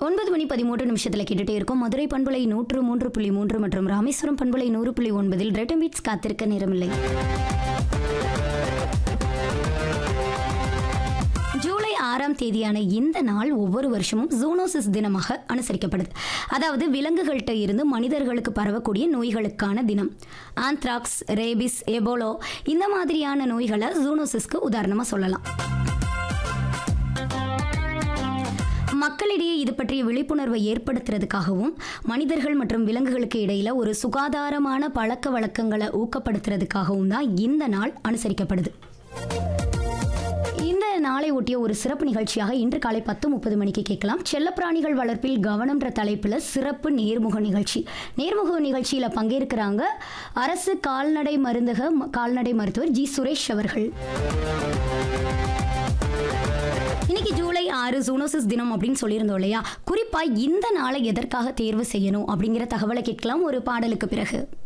ஒன்பது மணி பதிமூன்று நிமிஷத்தில் கேட்டுட்டே இருக்கோம் மதுரை பண்புலை நூற்று மூன்று புள்ளி மூன்று மற்றும் ராமேஸ்வரம் பண்புலை நூறு புள்ளி ஒன்பதில் ரெட்டம் பீட்ஸ் காத்திருக்க நேரமில்லை ஜூலை ஆறாம் தேதியான இந்த நாள் ஒவ்வொரு வருஷமும் ஜூனோசிஸ் தினமாக அனுசரிக்கப்படுது அதாவது விலங்குகள்கிட்ட இருந்து மனிதர்களுக்கு பரவக்கூடிய நோய்களுக்கான தினம் ஆந்த்ராக்ஸ் ரேபிஸ் எபோலோ இந்த மாதிரியான நோய்களை ஜூனோசிஸ்க்கு உதாரணமாக சொல்லலாம் மக்களிடையே இது பற்றிய விழிப்புணர்வை ஏற்படுத்துறதுக்காகவும் மனிதர்கள் மற்றும் விலங்குகளுக்கு இடையில ஒரு சுகாதாரமான பழக்க வழக்கங்களை ஊக்கப்படுத்துறதுக்காகவும் தான் இந்த நாள் அனுசரிக்கப்படுது இந்த நாளை ஒட்டிய ஒரு சிறப்பு நிகழ்ச்சியாக இன்று காலை பத்து முப்பது மணிக்கு கேட்கலாம் செல்லப்பிராணிகள் வளர்ப்பில் கவனம்ன்ற தலைப்பில் சிறப்பு நேர்முக நிகழ்ச்சி நேர்முக நிகழ்ச்சியில் பங்கேற்கிறாங்க அரசு கால்நடை மருந்தக ம- கால்நடை மருத்துவர் ஜி சுரேஷ் அவர்கள் இன்னைக்கு ஜூலை ஆறு ஜூனோசிஸ் தினம் அப்படின்னு சொல்லியிருந்தோம் இல்லையா குறிப்பா இந்த நாளை எதற்காக தேர்வு செய்யணும் அப்படிங்கிற தகவலை கேட்கலாம் ஒரு பாடலுக்கு பிறகு